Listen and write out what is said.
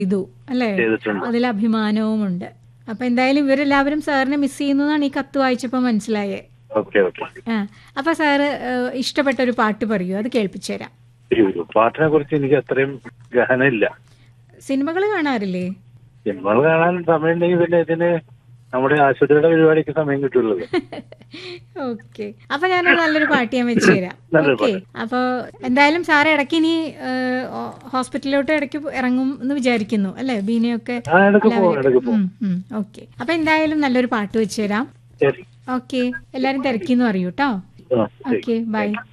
ചെയ്തു അല്ലേ ചെയ്തിട്ടുണ്ട് അതിൽ അഭിമാനവുമുണ്ട് അപ്പൊ എന്തായാലും ഇവരെല്ലാവരും സാറിനെ മിസ് ചെയ്യുന്നതാണ് ഈ കത്ത് വായിച്ചപ്പോൾ മനസ്സിലായേ ഓക്കെ ഓക്കെ ആ അപ്പൊ സാറ് ഏഹ്, ഇഷ്ടപ്പെട്ട ഒരു പാട്ട് പറയൂ അത് കേൾപ്പിച്ചു തരാം പാട്ടിനെ കുറിച്ച് എനിക്ക് അത്രയും ഗഹനമില്ല സിനിമകൾ കാണാറില്ലേ സിനിമകൾ കാണാൻ സമയമുണ്ടെങ്കിൽ പിന്നെ ഇതിന് നമ്മുടെ ആശുപത്രിയുടെ പരിപാടിക്ക് സമയം കിട്ടുള്ളൂ ഓക്കെ അപ്പൊ ഞാനൊരു നല്ലൊരു പാട്ട് ഞാൻ വെച്ച് തരാം നല്ലൊരു ഓക്കെ അപ്പൊ എന്തായാലും സാറ് ഇടയ്ക്ക് ഇനി ഏഹ്, ഓ- ഹോസ്പിറ്റലിലോട്ട് ഇടയ്ക്ക് ഇറങ്ങും എന്ന് വിചാരിക്കുന്നു അല്ലേ ബീനയൊക്കെ ആ ഇടയ്ക്ക് പോകും ഇടയ്ക്ക് പോകും ഓക്കെ അപ്പൊ എന്തായാലും നല്ലൊരു പാട്ട് വെച്ച് തരാം ശരി ഓക്കെ എല്ലാരും തിരക്കിന്ന് പറയൂ കേട്ടോ ആ ശരി ഓക്കെ ബൈ